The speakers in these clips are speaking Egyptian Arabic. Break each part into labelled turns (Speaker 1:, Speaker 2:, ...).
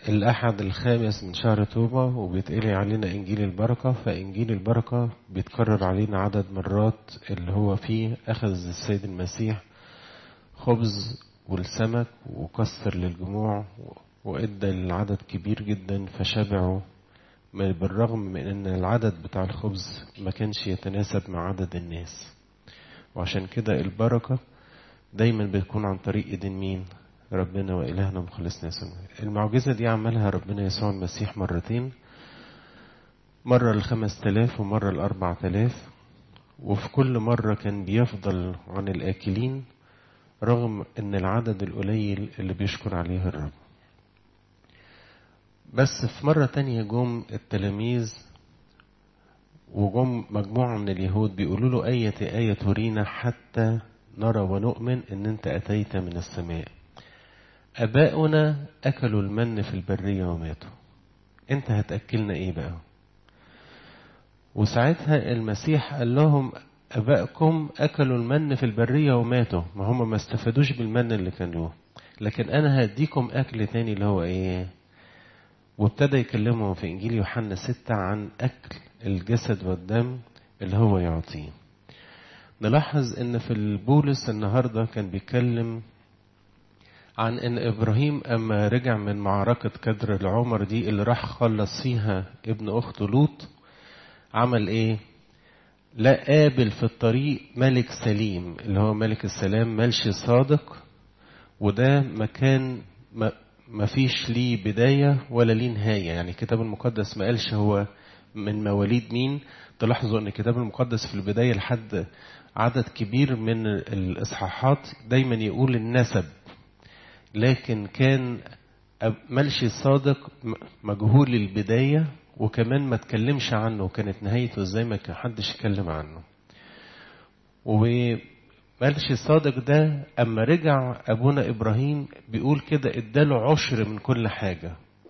Speaker 1: الأحد الخامس من شهر توبة وبيتقلي علينا إنجيل البركة فإنجيل البركة بيتكرر علينا عدد مرات اللي هو فيه أخذ السيد المسيح خبز والسمك وكسر للجموع وإدى للعدد كبير جدا فشبعوا بالرغم من أن العدد بتاع الخبز ما كانش يتناسب مع عدد الناس وعشان كده البركة دايما بتكون عن طريق ايدين مين ربنا وإلهنا مخلصنا يسوع المعجزة دي عملها ربنا يسوع المسيح مرتين مرة الخمس تلاف ومرة الأربع تلاف وفي كل مرة كان بيفضل عن الآكلين رغم أن العدد القليل اللي بيشكر عليه الرب بس في مرة تانية جم التلاميذ وجم مجموعة من اليهود بيقولوا له أية آية ترينا حتى نرى ونؤمن أن أنت أتيت من السماء أباؤنا أكلوا المن في البرية وماتوا أنت هتأكلنا إيه بقى وساعتها المسيح قال لهم أبائكم أكلوا المن في البرية وماتوا ما هم ما استفادوش بالمن اللي كان له لكن أنا هديكم أكل تاني اللي هو إيه وابتدى يكلمهم في إنجيل يوحنا ستة عن أكل الجسد والدم اللي هو يعطيه نلاحظ ان في البولس النهارده كان بيتكلم عن ان ابراهيم اما رجع من معركة كدر العمر دي اللي راح خلص فيها ابن اخته لوط عمل ايه لا قابل في الطريق ملك سليم اللي هو ملك السلام ملشي صادق وده مكان ما فيش ليه بداية ولا ليه نهاية يعني الكتاب المقدس ما قالش هو من مواليد مين تلاحظوا ان الكتاب المقدس في البداية لحد عدد كبير من الإصحاحات دايما يقول النسب لكن كان ملشي الصادق مجهول البداية وكمان ما تكلمش عنه كانت نهايته ازاي ما كان حدش يتكلم عنه وملشي الصادق ده اما رجع ابونا ابراهيم بيقول كده اداله عشر من كل حاجة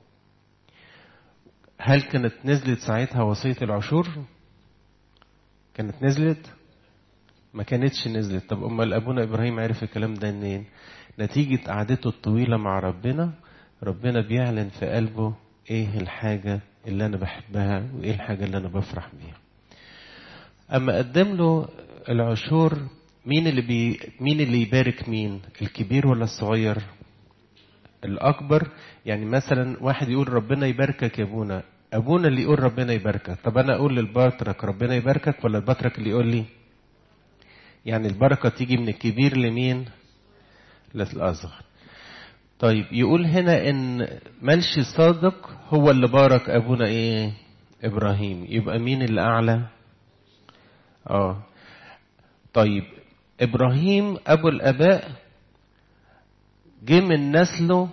Speaker 1: هل كانت نزلت ساعتها وصية العشور كانت نزلت ما كانتش نزلت طب امال ابونا ابراهيم عرف الكلام ده منين نتيجة قعدته الطويلة مع ربنا ربنا بيعلن في قلبه ايه الحاجة اللي انا بحبها وايه الحاجة اللي انا بفرح بيها اما قدم له العشور مين اللي بي مين اللي يبارك مين الكبير ولا الصغير الاكبر يعني مثلا واحد يقول ربنا يباركك يا ابونا ابونا اللي يقول ربنا يباركك طب انا اقول للبطرك ربنا يباركك ولا البطرك اللي يقول لي يعني البركة تيجي من الكبير لمين للأصغر طيب يقول هنا ان ملشي صادق هو اللي بارك ابونا ايه ابراهيم يبقى مين اللي اعلى اه طيب ابراهيم ابو الاباء جه من نسله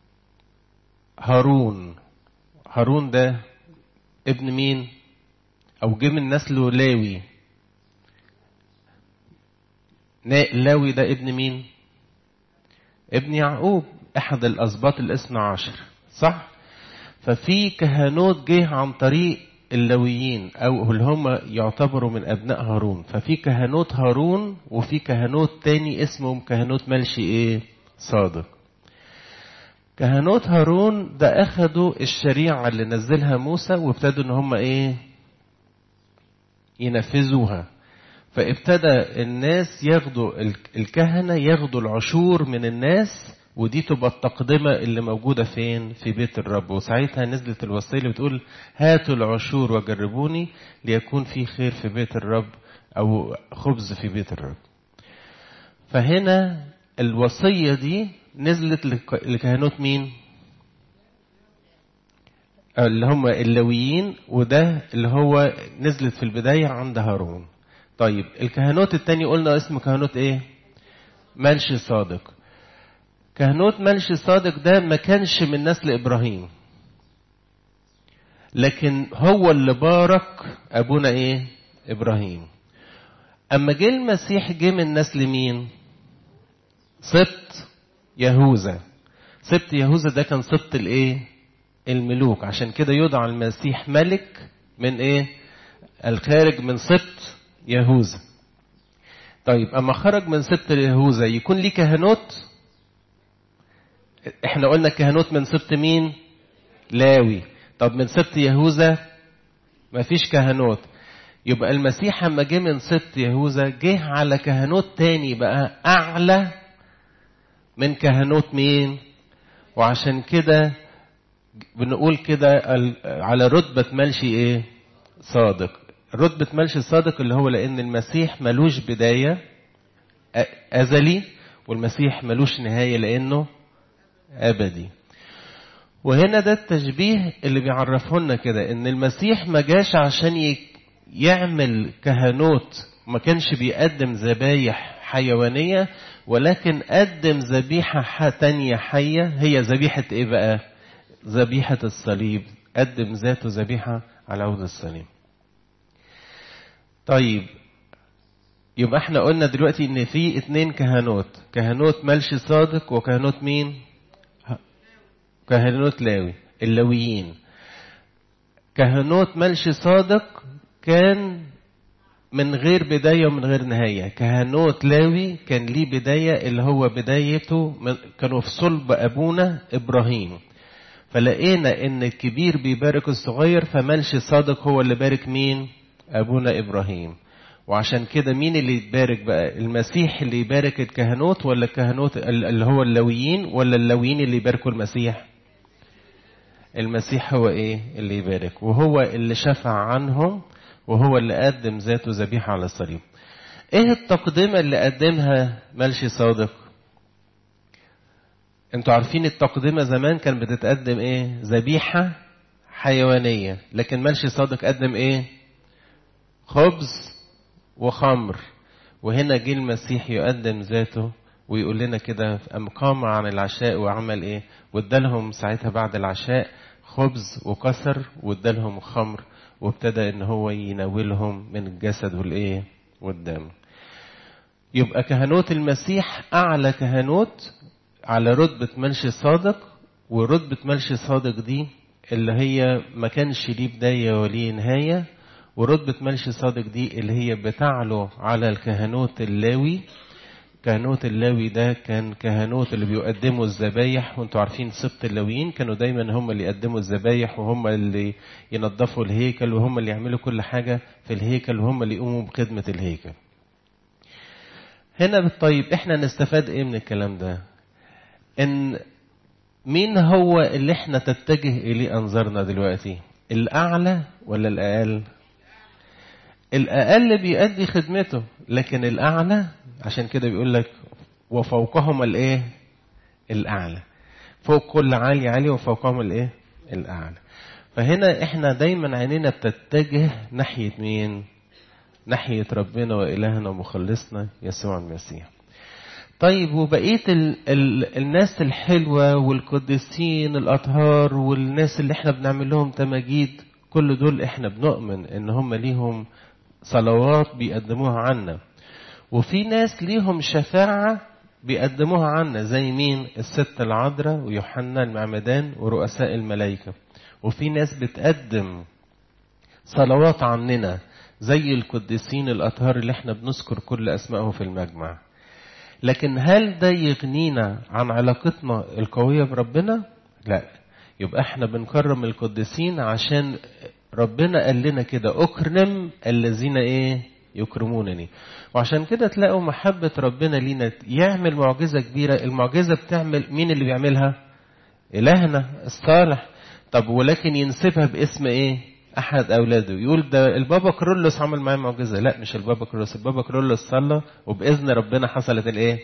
Speaker 1: هارون هارون ده ابن مين او جه من نسله لاوي لاوي ده ابن مين ابن يعقوب احد الاسباط الاثنى عشر صح ففي كهنوت جه عن طريق اللويين او اللي هم يعتبروا من ابناء هارون ففي كهنوت هارون وفي كهنوت تاني اسمهم كهنوت ملشي ايه صادق كهنوت هارون ده اخدوا الشريعة اللي نزلها موسى وابتدوا ان هم ايه ينفذوها فابتدى الناس ياخدوا الكهنة ياخدوا العشور من الناس ودي تبقى التقدمة اللي موجودة فين في بيت الرب وساعتها نزلت الوصية اللي بتقول هاتوا العشور وجربوني ليكون في خير في بيت الرب أو خبز في بيت الرب فهنا الوصية دي نزلت لكهنوت مين اللي هم اللويين وده اللي هو نزلت في البداية عند هارون طيب الكهنوت التاني قلنا اسم كهنوت ايه منشي صادق كهنوت منشي صادق ده ما كانش من نسل ابراهيم لكن هو اللي بارك ابونا ايه ابراهيم اما جه المسيح جه من نسل مين سبط يهوذا سبط يهوذا ده كان سبط الايه الملوك عشان كده يدعى المسيح ملك من ايه الخارج من سبط يهوذا طيب اما خرج من سبط يهوذا يكون ليه كهنوت احنا قلنا كهنوت من سبط مين لاوي طب من سبط يهوذا مفيش كهنوت يبقى المسيح لما جه من سبط يهوذا جه على كهنوت تاني بقى اعلى من كهنوت مين وعشان كده بنقول كده على رتبة ملشي ايه صادق رتبة ملشي صادق اللي هو لان المسيح ملوش بداية ازلي والمسيح ملوش نهاية لانه ابدي وهنا ده التشبيه اللي بيعرفه لنا كده ان المسيح ما جاش عشان يعمل كهنوت ما كانش بيقدم ذبايح حيوانية ولكن قدم ذبيحة تانية حية هي ذبيحة ايه بقى ذبيحة الصليب قدم ذاته ذبيحة على عود الصليب طيب يبقى احنا قلنا دلوقتي ان في اتنين كهنوت كهنوت ملش صادق وكهنوت مين كهنوت لاوي اللاويين كهنوت ملش صادق كان من غير بداية ومن غير نهاية كهنوت لاوي كان ليه بداية اللي هو بدايته كانوا في صلب أبونا إبراهيم فلقينا إن الكبير بيبارك الصغير فملش صادق هو اللي بارك مين أبونا إبراهيم وعشان كده مين اللي يتبارك بقى المسيح اللي يبارك الكهنوت ولا الكهنوت اللي هو اللاويين ولا اللاويين اللي يباركوا المسيح المسيح هو ايه اللي يبارك وهو اللي شفع عنهم وهو اللي قدم ذاته ذبيحة على الصليب ايه التقدمة اللي قدمها ملشي صادق انتوا عارفين التقدمة زمان كان بتتقدم ايه ذبيحة حيوانية لكن ملشي صادق قدم ايه خبز وخمر وهنا جه المسيح يقدم ذاته ويقول لنا كده أم قام عن العشاء وعمل ايه وادالهم ساعتها بعد العشاء خبز وكسر وادالهم خمر وابتدى ان هو يناولهم من الجسد والايه والدم يبقى كهنوت المسيح اعلى كهنوت على رتبة ملش صادق ورتبة ملش صادق دي اللي هي ما كانش ليه بداية وليه نهاية ورتبة ملش صادق دي اللي هي بتعلو على الكهنوت اللاوي كهنوت اللاوي ده كان كهنوت اللي بيقدموا الذبايح وانتوا عارفين سبط اللاويين كانوا دايما هم اللي يقدموا الذبايح وهم اللي ينظفوا الهيكل وهم اللي يعملوا كل حاجة في الهيكل وهم اللي يقوموا بخدمة الهيكل هنا طيب احنا نستفاد ايه من الكلام ده ان مين هو اللي احنا تتجه اليه انظارنا دلوقتي الاعلى ولا الاقل الأقل بيأدي خدمته لكن الأعلى عشان كده بيقول لك وفوقهم الإيه؟ الأعلى فوق كل عالي عالي وفوقهم الإيه؟ الأعلى فهنا إحنا دايما عينينا بتتجه ناحية مين؟ ناحية ربنا وإلهنا ومخلصنا يسوع المسيح طيب وبقية ال ال الناس الحلوة والقديسين الأطهار والناس اللي احنا بنعمل لهم تماجيد كل دول احنا بنؤمن ان هم ليهم صلوات بيقدموها عنا وفي ناس ليهم شفاعة بيقدموها عنا زي مين الست العذراء ويوحنا المعمدان ورؤساء الملائكة وفي ناس بتقدم صلوات عننا زي القديسين الأطهار اللي احنا بنذكر كل أسمائهم في المجمع لكن هل ده يغنينا عن علاقتنا القوية بربنا؟ لا يبقى احنا بنكرم القديسين عشان ربنا قال لنا كده اكرم الذين ايه يكرمونني وعشان كده تلاقوا محبة ربنا لينا يعمل معجزة كبيرة المعجزة بتعمل مين اللي بيعملها إلهنا الصالح طب ولكن ينسبها باسم ايه احد اولاده يقول ده البابا كرولوس عمل معاه معجزه لا مش البابا كرولوس البابا كرولوس صلى وباذن ربنا حصلت الايه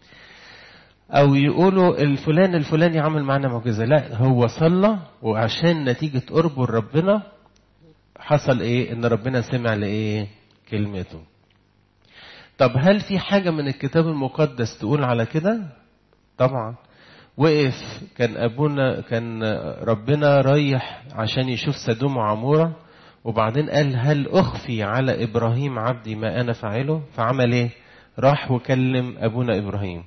Speaker 1: او يقولوا الفلان الفلاني عمل معانا معجزه لا هو صلى وعشان نتيجه قربه لربنا حصل ايه ان ربنا سمع لايه كلمته طب هل في حاجه من الكتاب المقدس تقول على كده طبعا وقف كان ابونا كان ربنا رايح عشان يشوف سدوم وعموره وبعدين قال هل اخفي على ابراهيم عبدي ما انا فاعله فعمل ايه راح وكلم ابونا ابراهيم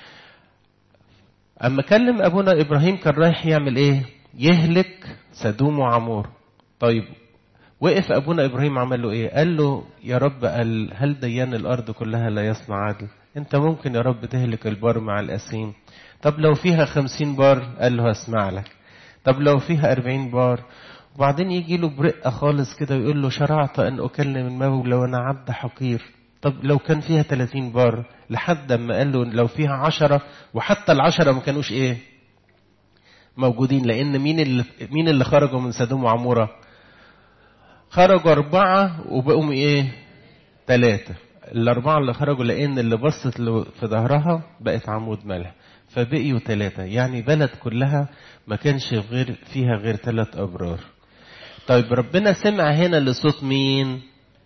Speaker 1: اما كلم ابونا ابراهيم كان رايح يعمل ايه يهلك سدوم وعمور طيب وقف ابونا ابراهيم عمل له ايه قال له يا رب قال هل ديان الارض كلها لا يصنع عدل انت ممكن يا رب تهلك البار مع الاسيم طب لو فيها خمسين بار قال له هسمع لك طب لو فيها أربعين بار وبعدين يجي له برقة خالص كده ويقول له شرعت أن أكلم المولى وأنا عبد حقير طب لو كان فيها 30 بار لحد ما قال له لو فيها عشرة وحتى العشرة ما كانوش ايه موجودين لان مين اللي مين اللي خرجوا من سدوم وعمورة خرجوا أربعة وبقوا ايه ثلاثة الأربعة اللي خرجوا لأن اللي بصت في ظهرها بقت عمود ملح فبقيوا ثلاثة يعني بلد كلها ما كانش غير فيها غير ثلاث أبرار طيب ربنا سمع هنا لصوت مين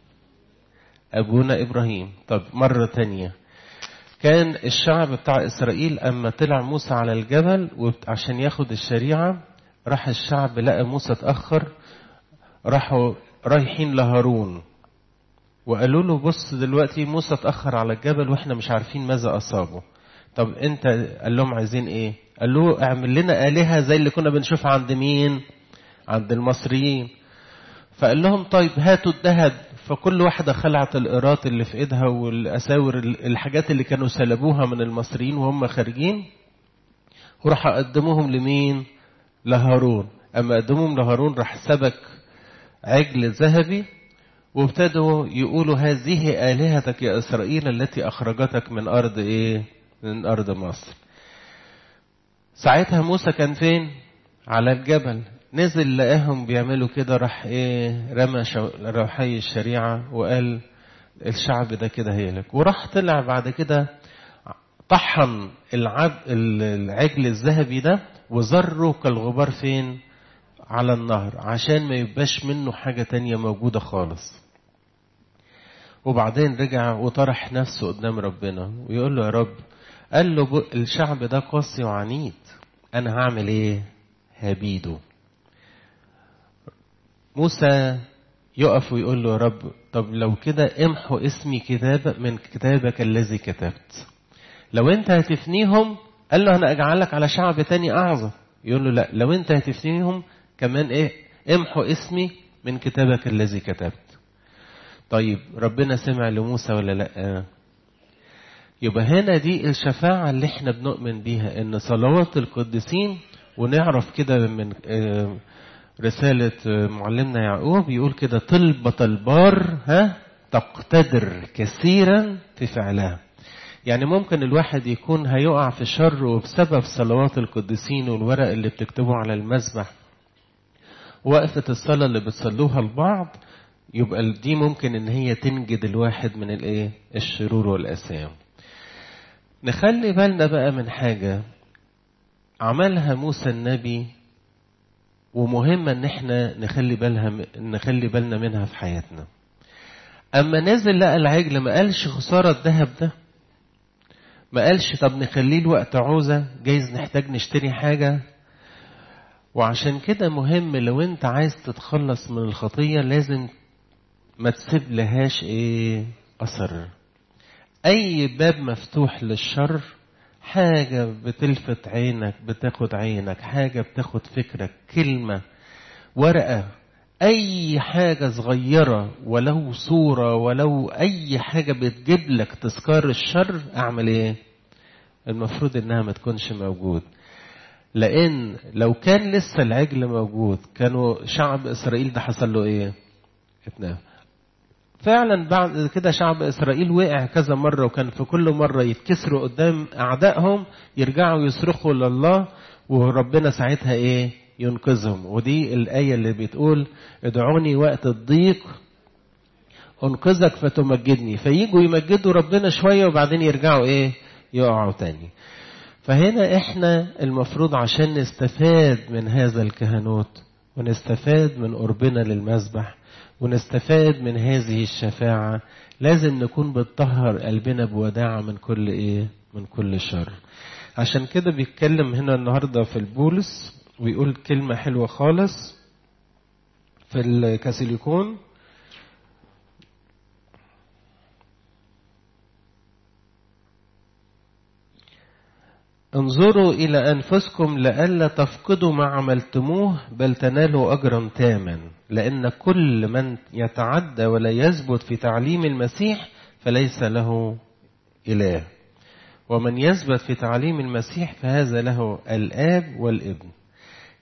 Speaker 1: أبونا إبراهيم طب مرة تانية كان الشعب بتاع إسرائيل أما طلع موسى على الجبل عشان ياخد الشريعة راح الشعب لقى موسى اتأخر راحوا رايحين لهارون وقالوا له بص دلوقتي موسى اتأخر على الجبل واحنا مش عارفين ماذا أصابه طب انت قال لهم عايزين ايه قال له اعمل لنا آلهة زي اللي كنا بنشوفها عند مين عند المصريين فقال لهم طيب هاتوا الذهب فكل واحدة خلعت القيراط اللي في ايدها والاساور الحاجات اللي كانوا سلبوها من المصريين وهم خارجين وراح قدموهم لمين لهارون اما قدموهم لهارون راح سبك عجل ذهبي وابتدوا يقولوا هذه آلهتك يا إسرائيل التي أخرجتك من أرض إيه؟ من أرض مصر. ساعتها موسى كان فين؟ على الجبل، نزل لقاهم بيعملوا كده راح إيه؟ رمى روحي الشريعة وقال الشعب ده كده هيلك، وراح طلع بعد كده طحن العب العجل الذهبي ده وزره كالغبار فين؟ على النهر عشان ما يبقاش منه حاجة تانية موجودة خالص وبعدين رجع وطرح نفسه قدام ربنا ويقول له يا رب قال له الشعب ده قاسي وعنيد انا هعمل ايه هبيده موسى يقف ويقول له يا رب طب لو كده امحو اسمي كتاب من كتابك الذي كتبت لو انت هتفنيهم قال له انا اجعلك على شعب تاني اعظم يقول له لا لو انت هتفنيهم كمان ايه امحو اسمي من كتابك الذي كتبت طيب ربنا سمع لموسى ولا لا يبقى هنا دي الشفاعة اللي احنا بنؤمن بيها ان صلوات القديسين ونعرف كده من رسالة معلمنا يعقوب يقول كده طلبة البار ها تقتدر كثيرا في فعلها يعني ممكن الواحد يكون هيقع في شر وبسبب صلوات القديسين والورق اللي بتكتبه على المسبح وقفة الصلاة اللي بتصلوها لبعض يبقى دي ممكن ان هي تنجد الواحد من الايه الشرور والاسام نخلي بالنا بقى من حاجة عملها موسى النبي ومهمة ان احنا نخلي بالها نخلي بالنا منها في حياتنا اما نزل لقى العجل ما قالش خسارة الذهب ده ما قالش طب نخليه الوقت عوزة جايز نحتاج نشتري حاجة وعشان كده مهم لو انت عايز تتخلص من الخطية لازم ما تسيب لهاش ايه اثر اي باب مفتوح للشر حاجة بتلفت عينك بتاخد عينك حاجة بتاخد فكرك كلمة ورقة اي حاجة صغيرة ولو صورة ولو اي حاجة بتجيب لك تذكار الشر اعمل ايه المفروض انها ما تكونش موجود لان لو كان لسه العجل موجود كانوا شعب اسرائيل ده حصل له ايه اتنام فعلا بعد كده شعب اسرائيل وقع كذا مره وكان في كل مره يتكسروا قدام اعدائهم يرجعوا يصرخوا لله وربنا ساعتها ايه ينقذهم ودي الايه اللي بتقول ادعوني وقت الضيق انقذك فتمجدني فييجوا يمجدوا ربنا شويه وبعدين يرجعوا ايه يقعوا تاني فهنا احنا المفروض عشان نستفاد من هذا الكهنوت ونستفاد من قربنا للمذبح ونستفاد من هذه الشفاعة لازم نكون بنطهر قلبنا بوداعة من كل ايه من كل شر عشان كده بيتكلم هنا النهاردة في البولس ويقول كلمة حلوة خالص في الكاسيليكون انظروا إلى أنفسكم لئلا تفقدوا ما عملتموه بل تنالوا أجرا تاما لأن كل من يتعدى ولا يثبت في تعليم المسيح فليس له إله ومن يثبت في تعليم المسيح فهذا له الآب والابن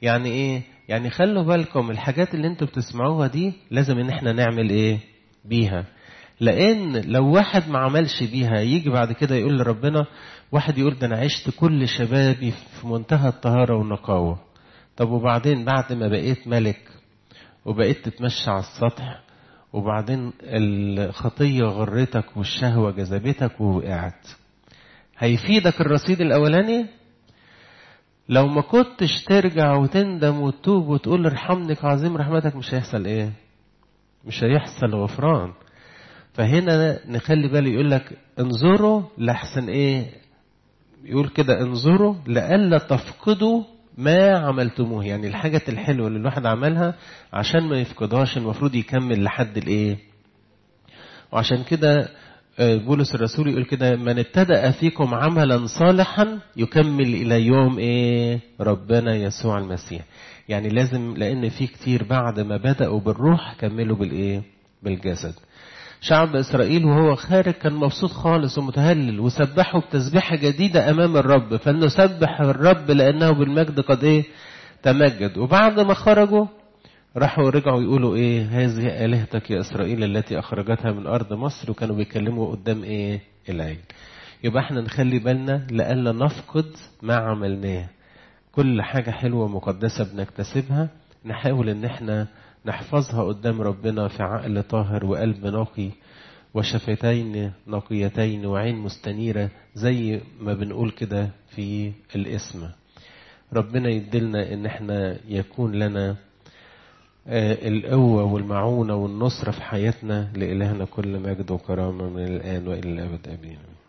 Speaker 1: يعني ايه يعني خلوا بالكم الحاجات اللي انتوا بتسمعوها دي لازم ان احنا نعمل ايه بيها لان لو واحد ما عملش بيها يجي بعد كده يقول لربنا واحد يقول ده انا عشت كل شبابي في منتهى الطهارة والنقاوة طب وبعدين بعد ما بقيت ملك وبقيت تتمشى على السطح وبعدين الخطية غرتك والشهوة جذبتك ووقعت هيفيدك الرصيد الأولاني لو ما كنتش ترجع وتندم وتتوب وتقول ارحمني عظيم رحمتك مش هيحصل ايه مش هيحصل غفران فهنا نخلي بالي يقول لك انظروا لحسن ايه يقول كده انظروا لئلا تفقدوا ما عملتموه يعني الحاجة الحلوة اللي الواحد عملها عشان ما يفقدهاش المفروض يكمل لحد الايه وعشان كده بولس الرسول يقول كده من ابتدأ فيكم عملا صالحا يكمل إلى يوم إيه ربنا يسوع المسيح يعني لازم لأن في كتير بعد ما بدأوا بالروح كملوا بالإيه بالجسد شعب إسرائيل وهو خارج كان مبسوط خالص ومتهلل وسبحوا بتسبيحة جديدة أمام الرب فلنسبح الرب لأنه بالمجد قد إيه تمجد وبعد ما خرجوا راحوا رجعوا يقولوا ايه هذه الهتك يا اسرائيل التي اخرجتها من ارض مصر وكانوا بيتكلموا قدام ايه العين يبقى احنا نخلي بالنا لئلا نفقد ما عملناه كل حاجة حلوة مقدسة بنكتسبها نحاول ان احنا نحفظها قدام ربنا في عقل طاهر وقلب نقي وشفتين نقيتين وعين مستنيرة زي ما بنقول كده في الاسم ربنا يدلنا ان احنا يكون لنا القوة والمعونة والنصرة في حياتنا لإلهنا كل مجد وكرامة من الآن وإلى الأبد آمين